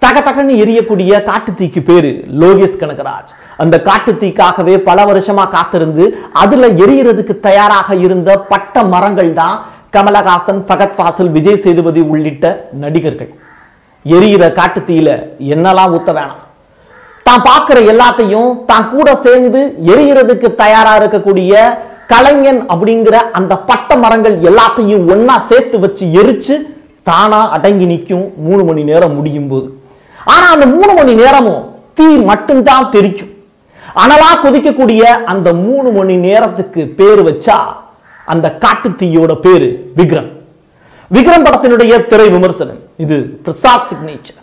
தக தகன்னு எரியக்கூடிய காட்டுத்தீக்கு பேரு லோகேஷ் கனகராஜ் அந்த காட்டுத்தீக்காகவே பல வருஷமா காத்திருந்து அதுல எரியறதுக்கு தயாராக இருந்த பட்ட மரங்கள் தான் கமலஹாசன் ஃபகத் ஃபாசில் விஜய் சேதுபதி உள்ளிட்ட நடிகர்கள் எரியிற காட்டுத்தீயில என்னெல்லாம் ஊத்த வேணாம் தான் பார்க்கிற எல்லாத்தையும் தான் கூட சேர்ந்து எரியறதுக்கு தயாரா இருக்கக்கூடிய கலைஞன் அப்படிங்கிற அந்த பட்ட மரங்கள் எல்லாத்தையும் ஒண்ணா சேர்த்து வச்சு எரிச்சு தானா அடங்கி நிற்கும் மூணு மணி நேரம் முடியும் போது ஆனா அந்த மூணு மணி நேரமும் தீ மட்டும்தான் தெரிக்கும் அனலா கொதிக்கக்கூடிய அந்த மூணு மணி நேரத்துக்கு பேர் வச்சா அந்த காட்டு தீயோட பேரு விக்ரம் விக்ரம் படத்தினுடைய திரை விமர்சனம் இது பிரசாத் சிக்னேச்சர்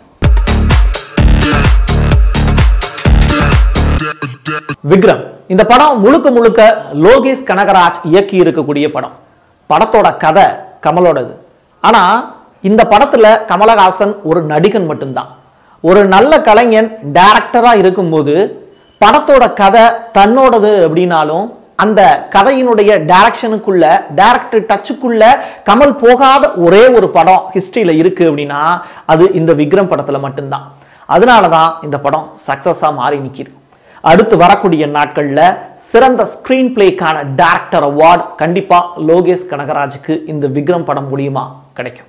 விக்ரம் இந்த படம் முழுக்க முழுக்க லோகேஷ் கனகராஜ் இயக்கி இருக்கக்கூடிய படம் படத்தோட கதை கமலோடது ஆனா இந்த படத்துல கமலஹாசன் ஒரு நடிகன் மட்டும்தான் ஒரு நல்ல கலைஞன் டைரக்டரா இருக்கும்போது படத்தோட கதை தன்னோடது அப்படின்னாலும் அந்த கதையினுடைய டைரக்ஷனுக்குள்ள டைரக்டர் டச்சுக்குள்ள கமல் போகாத ஒரே ஒரு படம் ஹிஸ்டரியில இருக்கு அப்படின்னா அது இந்த விக்ரம் படத்துல மட்டும்தான் அதனால தான் இந்த படம் சக்சஸா மாறி நிக்குது அடுத்து வரக்கூடிய நாட்கள்ல சிறந்த ஸ்கிரீன் பிளேக்கான டைரக்டர் அவார்ட் கண்டிப்பா லோகேஷ் கனகராஜுக்கு இந்த விக்ரம் படம் மூலியமா கிடைக்கும்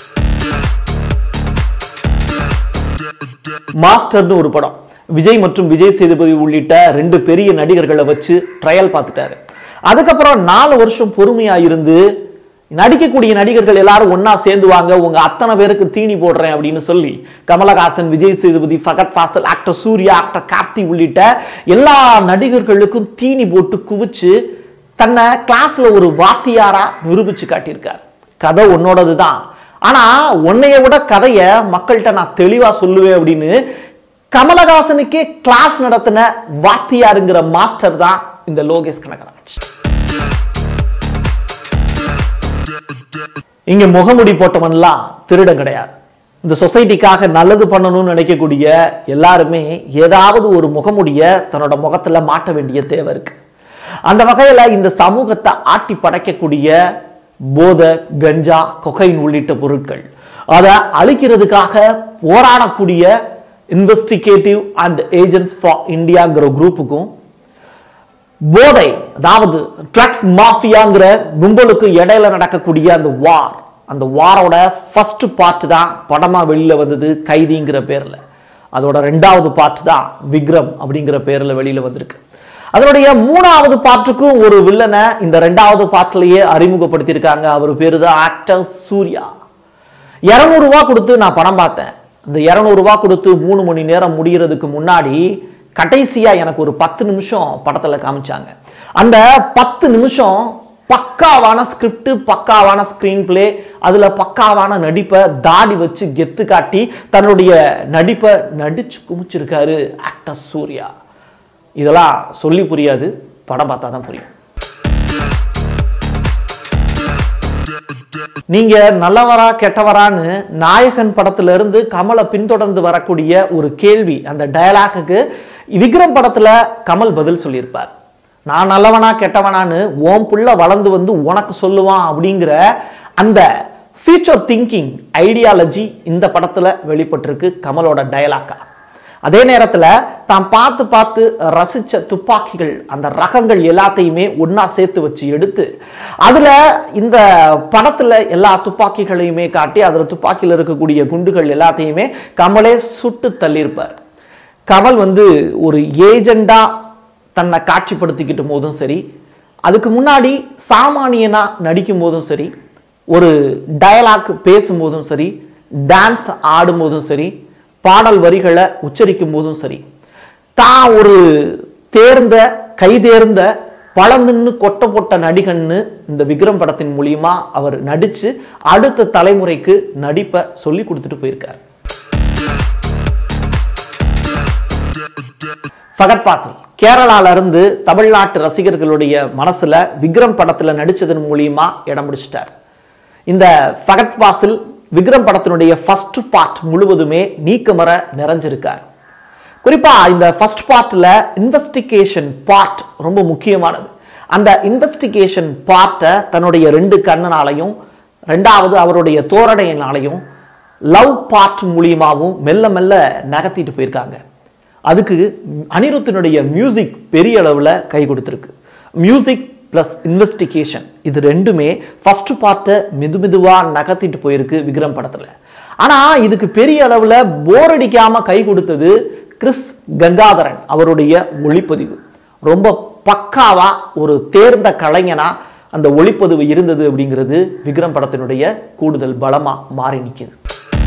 மாஸ்டர்னு ஒரு படம் விஜய் மற்றும் விஜய் சேதுபதி உள்ளிட்ட ரெண்டு பெரிய நடிகர்களை வச்சு ட்ரையல் பார்த்துட்டாரு அதுக்கப்புறம் நாலு வருஷம் பொறுமையா இருந்து நடிக்கக்கூடிய நடிகர்கள் எல்லாரும் ஒண்ணா சேர்ந்துவாங்க உங்க அத்தனை பேருக்கு தீனி போடுறேன் அப்படின்னு சொல்லி கமலஹாசன் விஜய் சேதுபதி ஃபகத் ஃபாசல் ஆக்டர் சூர்யா ஆக்டர் கார்த்தி உள்ளிட்ட எல்லா நடிகர்களுக்கும் தீனி போட்டு குவிச்சு தன்னை கிளாஸ்ல ஒரு வாத்தியாரா நிரூபிச்சு காட்டியிருக்கார் கதை உன்னோடது தான் ஆனா உன்னைய விட கதைய மக்கள்கிட்ட நான் தெளிவா சொல்லுவேன் அப்படின்னு கமலஹாசனுக்கே கிளாஸ் நடத்தின வாத்தியாருங்கிற மாஸ்டர் தான் இந்த லோகேஷ் கனகராஜ் இங்க முகமுடி போட்டவன்லாம் திருடன் கிடையாது இந்த சொசைட்டிக்காக நல்லது பண்ணணும்னு நினைக்கக்கூடிய எல்லாருமே ஏதாவது ஒரு முகமுடிய தன்னோட முகத்துல மாட்ட வேண்டிய தேவை இருக்கு அந்த வகையில இந்த சமூகத்தை ஆட்டி படைக்கக்கூடிய போதை கஞ்சா கொகைன் உள்ளிட்ட பொருட்கள் அதை அழிக்கிறதுக்காக போராடக்கூடிய இன்வெஸ்டிகேட்டிவ் அண்ட் ஏஜென்ட்ஸ் ஃபார் இந்தியாங்கிற குரூப்புக்கும் போதை அதாவது ட்ரக்ஸ் மாஃபியாங்கிற கும்பலுக்கு இடையில நடக்கக்கூடிய அந்த வார் அந்த வாரோட ஃபர்ஸ்ட் பார்ட் தான் படமா வெளியில வந்தது கைதிங்கிற பேர்ல அதோட ரெண்டாவது பார்ட் தான் விக்ரம் அப்படிங்கிற பேர்ல வெளியில வந்திருக்கு அதனுடைய மூணாவது பார்ட்டுக்கும் ஒரு வில்லனை இந்த ரெண்டாவது பார்ட்லயே அறிமுகப்படுத்தியிருக்காங்க அவர் பேரு தான் ஆக்டர் சூர்யா இரநூறு ரூபா கொடுத்து நான் படம் பார்த்தேன் இந்த இரநூறு ரூபா கொடுத்து மூணு மணி நேரம் முடியறதுக்கு முன்னாடி கடைசியா எனக்கு ஒரு பத்து நிமிஷம் படத்துல காமிச்சாங்க அந்த பத்து நிமிஷம் பக்காவான ஸ்கிரிப்ட் பக்காவான ஸ்கிரீன் பிளே அதுல பக்காவான நடிப்பை தாடி வச்சு கெத்து காட்டி தன்னுடைய நடிப்பை நடிச்சு குமிச்சிருக்காரு ஆக்டர் சூர்யா இதெல்லாம் சொல்லி புரியாது படம் பார்த்தா தான் புரியும் நீங்க நல்லவரா கெட்டவரான்னு நாயகன் படத்துல இருந்து கமலை பின்தொடர்ந்து வரக்கூடிய ஒரு கேள்வி அந்த டயலாக்குக்கு விக்ரம் படத்துல கமல் பதில் சொல்லியிருப்பார் நான் நல்லவனா கெட்டவனான்னு ஓம் புள்ள வளர்ந்து வந்து உனக்கு சொல்லுவான் அப்படிங்கிற அந்த ஃபியூச்சர் திங்கிங் ஐடியாலஜி இந்த படத்துல வெளிப்பட்டிருக்கு கமலோட டயலாக்கா அதே நேரத்துல தான் பார்த்து பார்த்து ரசிச்ச துப்பாக்கிகள் அந்த ரகங்கள் எல்லாத்தையுமே ஒண்ணா சேர்த்து வச்சு எடுத்து அதுல இந்த படத்துல எல்லா துப்பாக்கிகளையுமே காட்டி அதுல துப்பாக்கியில் இருக்கக்கூடிய குண்டுகள் எல்லாத்தையுமே கமலே சுட்டு தள்ளியிருப்பார் கமல் வந்து ஒரு ஏஜெண்டா தன்னை காட்சிப்படுத்திக்கிட்டு போதும் சரி அதுக்கு முன்னாடி சாமானியனா நடிக்கும் போதும் சரி ஒரு டயலாக் பேசும்போதும் சரி டான்ஸ் ஆடும்போதும் சரி பாடல் வரிகளை உச்சரிக்கும் போதும் சரி தான் ஒரு தேர்ந்த கைதேர்ந்த பழந்துன்னு கொட்ட பொட்ட நடிகன்னு இந்த விக்ரம் படத்தின் மூலியமா அவர் நடிச்சு அடுத்த தலைமுறைக்கு நடிப்பை சொல்லி கொடுத்துட்டு போயிருக்கார் ஃபகத் ஃபாசில் கேரளால இருந்து தமிழ்நாட்டு ரசிகர்களுடைய மனசுல விக்ரம் படத்துல நடிச்சதன் மூலியமா இடம் பிடிச்சிட்டார் இந்த ஃபகத் ஃபாசில் விக்ரம் படத்தினுடைய ஃபர்ஸ்ட் பார்ட் முழுவதுமே நீக்கமர நிறைஞ்சிருக்கார் குறிப்பா இந்த ஃபர்ஸ்ட் பார்ட்ல இன்வெஸ்டிகேஷன் பார்ட் ரொம்ப முக்கியமானது அந்த இன்வெஸ்டிகேஷன் பார்ட்டை தன்னுடைய ரெண்டு கண்ணனாலையும் ரெண்டாவது அவருடைய தோரணையினாலையும் லவ் பார்ட் மூலியமாகவும் மெல்ல மெல்ல நகர்த்திட்டு போயிருக்காங்க அதுக்கு அனிருத்தினுடைய மியூசிக் பெரிய அளவில் கை கொடுத்துருக்கு மியூசிக் ப்ளஸ் இன்வெஸ்டிகேஷன் இது ரெண்டுமே ஃபர்ஸ்ட் பார்ட்டை மெது மெதுவாக நகர்த்திட்டு போயிருக்கு விக்ரம் படத்தில் ஆனால் இதுக்கு பெரிய அளவில் போர் அடிக்காமல் கை கொடுத்தது கிறிஸ் கங்காதரன் அவருடைய ஒளிப்பதிவு ரொம்ப பக்காவா ஒரு தேர்ந்த கலைஞனா அந்த ஒளிப்பதிவு இருந்தது அப்படிங்கிறது விக்ரம் படத்தினுடைய கூடுதல் பலமா மாறி நிற்கிது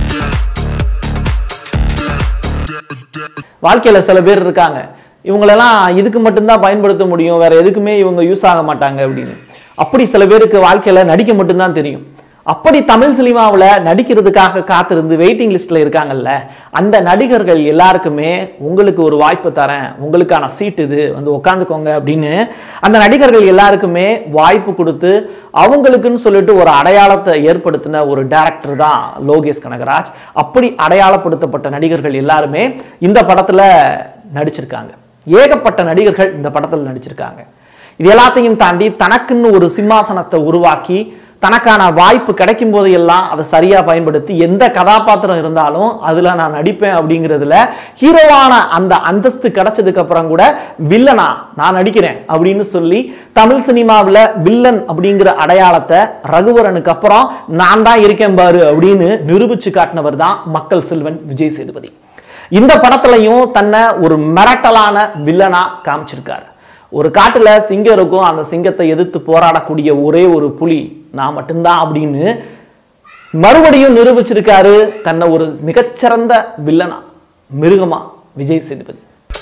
வாழ்க்கையில சில பேர் இருக்காங்க இவங்களெல்லாம் இதுக்கு மட்டும்தான் பயன்படுத்த முடியும் வேற எதுக்குமே இவங்க யூஸ் ஆக மாட்டாங்க அப்படின்னு அப்படி சில பேருக்கு வாழ்க்கையில நடிக்க மட்டும்தான் தெரியும் அப்படி தமிழ் சினிமாவில் நடிக்கிறதுக்காக காத்திருந்து வெயிட்டிங் லிஸ்ட்ல இருக்காங்கல்ல அந்த நடிகர்கள் எல்லாருக்குமே உங்களுக்கு ஒரு வாய்ப்பு தரேன் உங்களுக்கான சீட் இது வந்து உட்காந்துக்கோங்க அப்படின்னு அந்த நடிகர்கள் எல்லாருக்குமே வாய்ப்பு கொடுத்து அவங்களுக்குன்னு சொல்லிட்டு ஒரு அடையாளத்தை ஏற்படுத்தின ஒரு டைரக்டர் தான் லோகேஷ் கனகராஜ் அப்படி அடையாளப்படுத்தப்பட்ட நடிகர்கள் எல்லாருமே இந்த படத்துல நடிச்சிருக்காங்க ஏகப்பட்ட நடிகர்கள் இந்த படத்தில் நடிச்சிருக்காங்க இது எல்லாத்தையும் தாண்டி தனக்குன்னு ஒரு சிம்மாசனத்தை உருவாக்கி தனக்கான வாய்ப்பு கிடைக்கும் போதெல்லாம் அதை சரியா பயன்படுத்தி எந்த கதாபாத்திரம் இருந்தாலும் அதுல நான் நடிப்பேன் அப்படிங்கிறதுல ஹீரோவான அந்த அந்தஸ்து கிடைச்சதுக்கு அப்புறம் கூட வில்லனா நான் நடிக்கிறேன் அப்படின்னு சொல்லி தமிழ் சினிமாவில் வில்லன் அப்படிங்கிற அடையாளத்தை ரகுவரனுக்கு அப்புறம் நான் தான் இருக்கேன் பாரு அப்படின்னு நிரூபிச்சு காட்டினவர் தான் மக்கள் செல்வன் விஜய் சேதுபதி இந்த படத்துலையும் தன்னை ஒரு மிரட்டலான வில்லனா காமிச்சிருக்காரு ஒரு காட்டுல சிங்கம் இருக்கும் அந்த சிங்கத்தை எதிர்த்து போராடக்கூடிய ஒரே ஒரு புலி நான் மட்டும்தான் அப்படின்னு மறுபடியும் நிரூபிச்சிருக்காரு தன்னை ஒரு மிகச்சிறந்த வில்லனா மிருகமா விஜய் சேதுபதி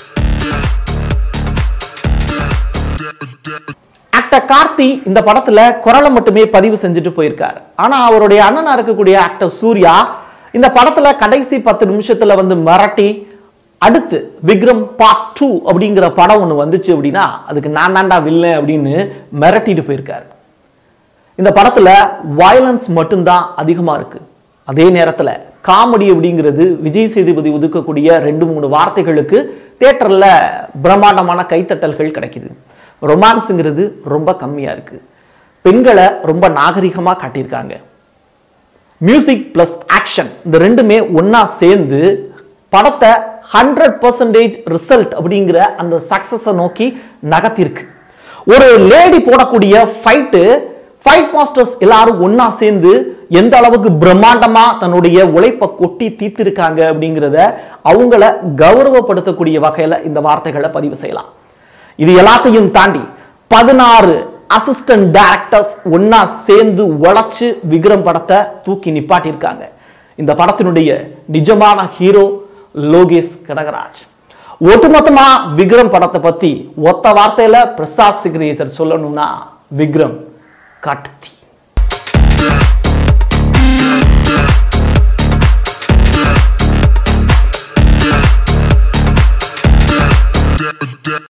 ஆக்டர் கார்த்தி இந்த படத்துல குரலை மட்டுமே பதிவு செஞ்சுட்டு போயிருக்காரு ஆனா அவருடைய அண்ணனா இருக்கக்கூடிய ஆக்டர் சூர்யா இந்த படத்துல கடைசி பத்து நிமிஷத்துல வந்து மிரட்டி அடுத்து விக்ரம் பார்ட் டூ அப்படிங்கிற படம் ஒன்று வந்துச்சு அப்படின்னா அதுக்கு நான் தாண்டா வில்லன் அப்படின்னு மிரட்டிட்டு போயிருக்காரு இந்த படத்துல வயலன்ஸ் மட்டும்தான் அதிகமா இருக்கு அதே நேரத்துல காமெடி அப்படிங்கிறது விஜய் சேதுபதி ஒதுக்கக்கூடிய ரெண்டு மூணு வார்த்தைகளுக்கு தியேட்டர்ல பிரம்மாண்டமான கைத்தட்டல்கள் கிடைக்குது ரொமான்ஸுங்கிறது ரொம்ப கம்மியா இருக்கு பெண்களை ரொம்ப நாகரிகமா காட்டியிருக்காங்க மியூசிக் பிளஸ் ஆக்ஷன் இந்த ரெண்டுமே ஒண்ணா சேர்ந்து படத்தை ஹண்ட்ரட் பர்சன்டேஜ் ரிசல்ட் அப்படிங்கிற அந்த சக்சஸை நோக்கி நகர்த்திருக்கு ஒரு லேடி போடக்கூடிய ஃபைட்டு ஃபைட் மாஸ்டர்ஸ் எல்லாரும் ஒண்ணா சேர்ந்து எந்த அளவுக்கு பிரம்மாண்டமா தன்னுடைய உழைப்பை கொட்டி தீர்த்திருக்காங்க அப்படிங்கிறத அவங்கள கௌரவப்படுத்தக்கூடிய வகையில இந்த வார்த்தைகளை பதிவு செய்யலாம் இது எல்லாத்தையும் தாண்டி பதினாறு அசிஸ்டன்ட் டைரக்டர்ஸ் ஒண்ணா சேர்ந்து உழைச்சு விக்ரம் படத்தை தூக்கி நிப்பாட்டியிருக்காங்க இந்த படத்தினுடைய நிஜமான ஹீரோ லோகேஷ் கனகராஜ் ஒட்டுமொத்தமா விக்ரம் படத்தை பத்தி ஒத்த வார்த்தையில பிரசாத் சிக்னேச்சர் சொல்லணும்னா விக்ரம் காட்டுத்தி